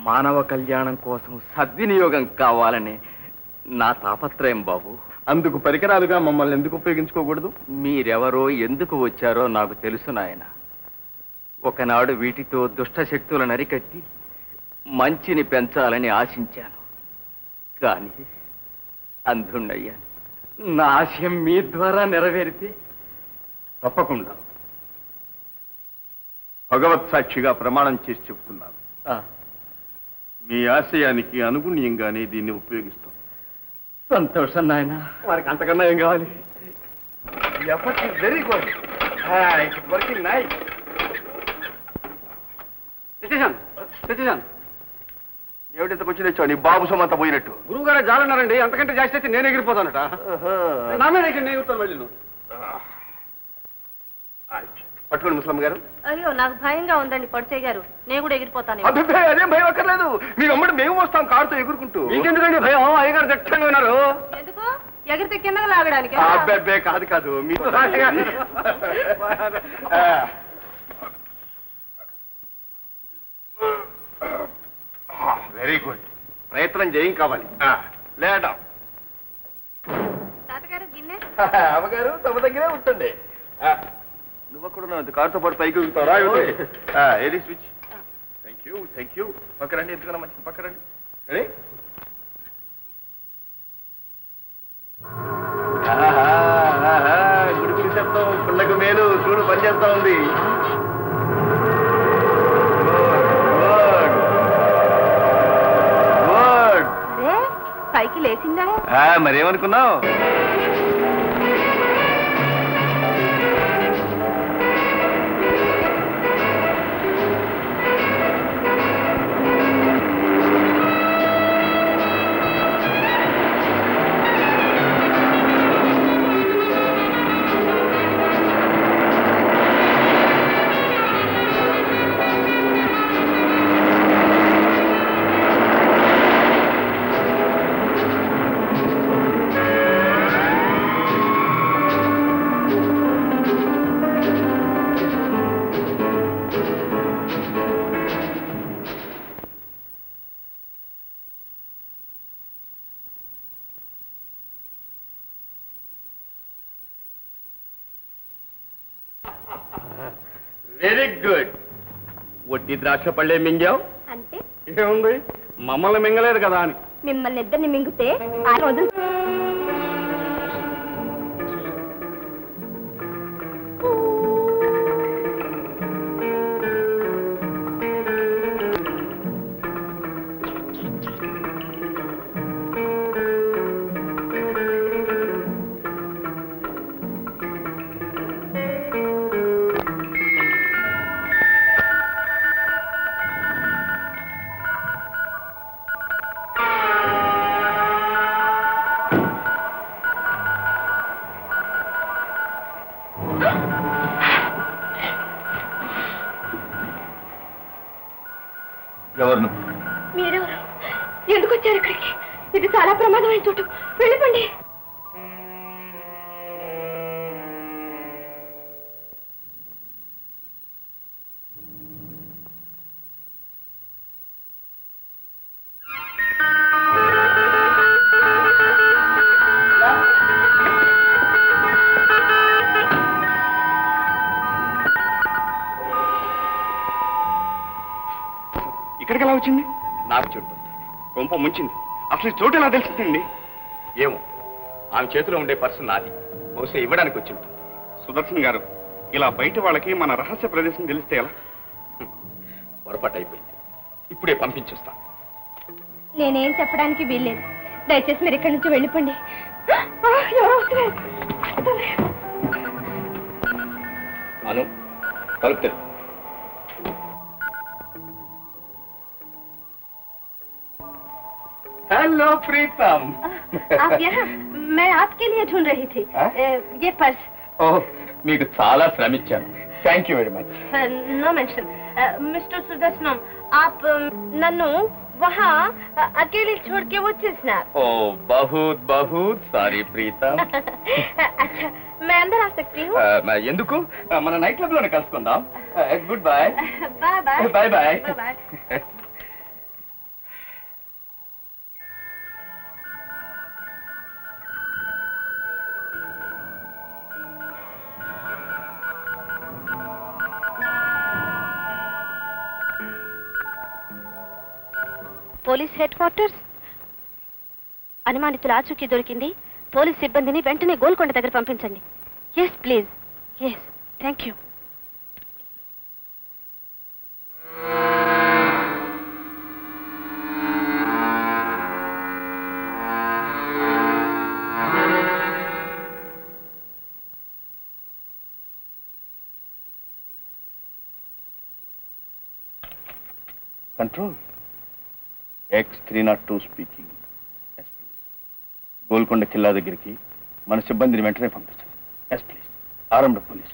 మానవ కళ్యాణం కోసం సద్వినియోగం కావాలని నా తాపత్రయం బాబు అందుకు పరికరాలుగా మమ్మల్ని ఎందుకు ఉపయోగించుకోకూడదు మీరెవరో ఎందుకు వచ్చారో నాకు తెలుసు నాయన ఒకనాడు వీటితో దుష్ట శక్తులను అరికట్టి మంచిని పెంచాలని ఆశించాను కానీ అంధుణ్ణయ్యాను నా ఆశయం మీ ద్వారా నెరవేరితే తప్పకుండా భగవత్ సాక్షిగా ప్రమాణం చేసి చెప్తున్నాను ఆ, మీ ఆశయానికి అనుగుణ్యంగానే దీన్ని ఉపయోగిస్తాం సంతోషం నాయన వారికి అంతకన్నా ఏం కావాలి effort is very good it's working nice నితీశాన్ నితీశాన్ ఏమిటి కొంచెం తెచ్చావు నీ బాబు సమంత పోయినట్టు గురువు గారు జాలన్నారండి అంతకంటే జాస్తి అయితే నేను ఎగిరిపోతానట నా మీద ఎగిరి నేను ఎగురుతాను మళ్ళీ నువ్వు. పట్టుకోండి ముసలమ్మ గారు అయ్యో నాకు భయంగా ఉందండి పొడిచే గారు నేను కూడా ఎగిరిపోతాను అభిప్రాయం అదేం భయం అక్కర్లేదు మీ వెంబడి మేము వస్తాం కారుతో ఎగురుకుంటూ మీకెందుకండి భయం అయ్యగారు దట్టంగా ఉన్నారు ఎందుకు ఎగిరితే కిందకి లాగడానికి ఆ, అబ్బే, అబ్బే, కాదు కాదు మీ వెరీ గుడ్ ప్రయత్నం చేయం కావాలి లేడం తాతగారు గిన్నె అమ్మగారు తమ దగ్గరే ఉంటుంది ఆ, నువ్వు అక్కడ ఉన్నావు కారుతో పాటు పైకి ఎగురుతారా ఏది switch thank you thank you పక్క రండి ఎందుకన్నా మంచిది పక్క రండి రెడీ గుడి గుడి శబ్దం పిల్లకు మేలు చూడు పనిచేస్తా ఉంది గుడ్ అరే పైకి లేచిందా మరేమనుకున్నావు వెరీ గుడ్ వడ్డీ ద్రాక్ష పళ్ళే మింగావు అంటే ఏముంది మమ్మల్ని మింగలేదు కదా అని మిమ్మల్ని ఇద్దరిని మింగితే ఆయన వదులు ఎవరు నువ్వు మీరు ఎందుకు వచ్చారు ఇక్కడికి ఇది చాలా ప్రమాదమైన చోటు వెళ్ళిపోండి ఇక్కడికి ఎలా వచ్చింది నాకు చుట్టూ కొంప ముంచింది అసలు ఈ చోటు ఎలా తెలిసిందండి ఏమో ఆమె చేతిలో ఉండే పర్సు నాది బహుశా ఇవ్వడానికి వచ్చి ఉంటుంది సుదర్శన్ గారు ఇలా బయట వాళ్ళకి మన రహస్య ప్రదేశం తెలిస్తే ఎలా పొరపాటు అయిపోయింది ఇప్పుడే పంపించేస్తాను నేనేం చెప్పడానికి వీల్లేదు దయచేసి మీరు ఇక్కడి నుంచి వెళ్ళిపోండి ఆ, ఎవరో వస్తున్నారు. అను తలుపు తెరు. హలో ప్రీతం आप यहाँ मैं आपके लिए ढूंढ रही थी हाँ? ए, ये पर्स ఓ మీకు చాలా శ్రమించాను thank you very much no mention mister Sudarshanam आप నన్ను वहाँ अकेले छोड़ के వచ్చేసినారు ఓ బహుత్ బహుత్ సారీ ప్రీతం अच्छा मैं अंदर आ सकती हूँ ఆ, ఎందుకు ఆ, మన నైట్ క్లబ్ లోనే కలుసుకుందాం good bye bye bye Bye bye. Bye police headquarters అనుమానితుల ఆచూకీ దొరికింది పోలీస్ సిబ్బందిని వెంటనే గోల్కొండ దగ్గర పంపించండి yes please yes thank you control X three nought two speaking Golconda కిల్లా దగ్గరికి మన సిబ్బందిని వెంటనే పంపించండి ఎస్ ప్లీజ్ ఆరంభ పోలీస్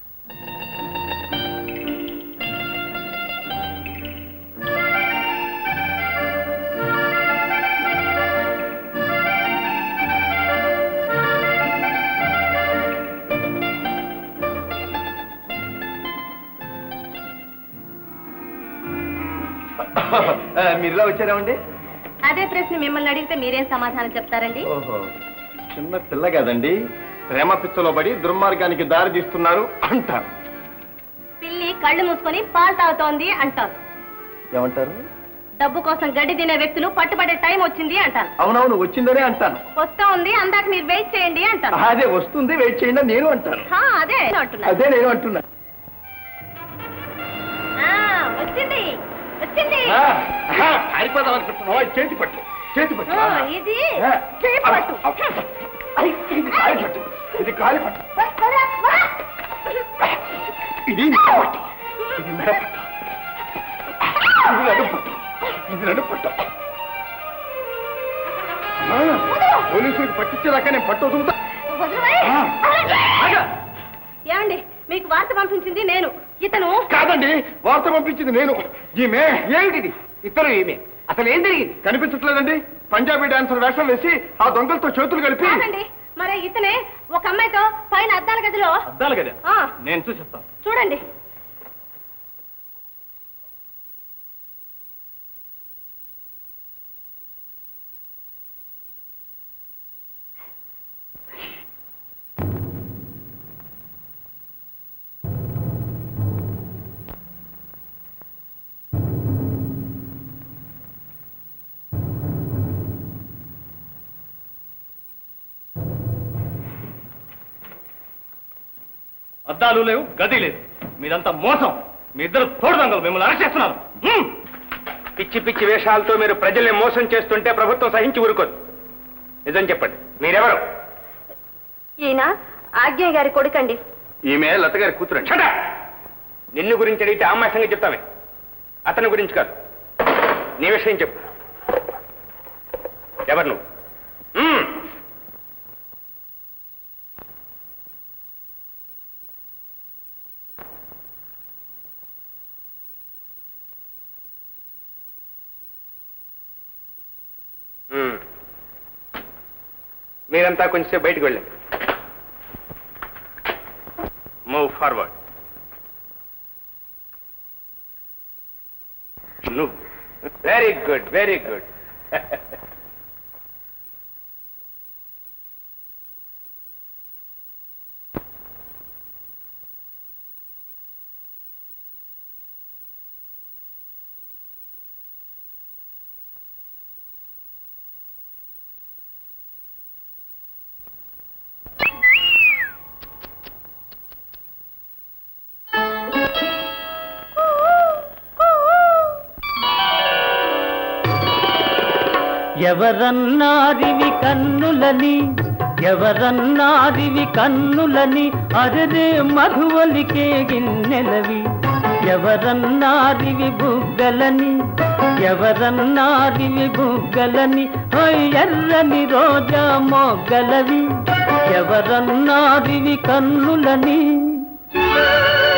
మీరు ఇలా వచ్చారామండి అదే ప్రశ్న మిమ్మల్ని అడిగితే మీరేం సమాధానం చెప్తారండి ఓహో చిన్న పిల్ల కదండి ప్రేమ పిచ్చలో పడి దుర్మార్గానికి దారి తీస్తున్నారు అంటారు పిల్లి కళ్ళు మూసుకొని పాలు తాగుతోంది అంటారు ఏమంటారు డబ్బు కోసం గడ్డి తినే వ్యక్తులు పట్టుబడే టైం వచ్చింది అంటారు అవునవును వచ్చిందనే అంటాను వస్తా ఉంది అందాక మీరు వెయిట్ చేయండి అంటారు అదే వస్తుంది వెయిట్ చేయండి అని నేను అంటాను హా, అదే అంటున్నారు అదే నేను అంటున్నా ఆ, వచ్చింది వచ్చింది పారిపోదాం అనుకుంటున్నావా చేతి పట్టు చేతి పట్టు ఆ, ఇది ఆ, చేయి పట్టు. ఐ, ఇది కాలి పట్టు ఇది కాలి పట్టు వా, వా, వా. ఇది మెడ పట్టు ఇది మెడ పట్టు ఇది నడు పట్టు ఇది నడు పట్టు ఆ, పోలీసులకు పట్టించేదాకా నేను పట్టు వదులుతా వదలవే. ఆ. అలాగే. ఏమండి మీకు వార్త పంపించింది నేను ఇతను కాదండి వార్త పంపించింది నేను ఈమె ఏమిటిది ఇద్దరు ఈమె అసలు ఏం జరిగింది కనిపించట్లేదండి పంజాబీ డాన్సర్ వేషం వేసి ఆ దొంగలతో చేతులు కలిపి కాదండి మరి ఇతనే ఒక అమ్మాయితో పైన అద్దాల గదిలో అద్దాలు కదా ఆ, నేను చూసిస్తాను చూడండి అద్దాలు లేవు గది లేదు మీరంతా మోసం మీ ఇద్దరు తోడు దొంగలు మిమ్మల్ని అరెస్ట్ చేస్తున్నారు హ్మ్. పిచ్చి పిచ్చి వేషాలతో మీరు ప్రజల్ని మోసం చేస్తుంటే ప్రభుత్వం సహించి ఊరుకోదు నిజం చెప్పండి మీరెవరు ఈయన ఆజ్ఞ గారి కొడుకండి ఈమె లత గారి కూతురండి చట నిన్ను గురించి అడిగితే ఆ అమ్మాయి సంగతి చెప్తామే అతని గురించి కాదు నీ విషయం చెప్పు ఎవరు నువ్వు మ్మ్. మ్మ్. మీరంతా కొంచెంసేపు బయటకు వెళ్ళండి మూవ్ ఫార్వర్డ్ నువ్వు వెరీ గుడ్ వెరీ గుడ్ ఎవరన్నారివి కన్నులని ఎవరన్నారివి కన్నులని అరరే మధువలికే గిన్నెలవి ఎవరన్నారివి బుగ్గలని ఎవరన్నారివి బుగ్గలని ఓయ్ ఎర్రని రోజా మొగ్గలవి ఎవరన్నారివి కన్నులని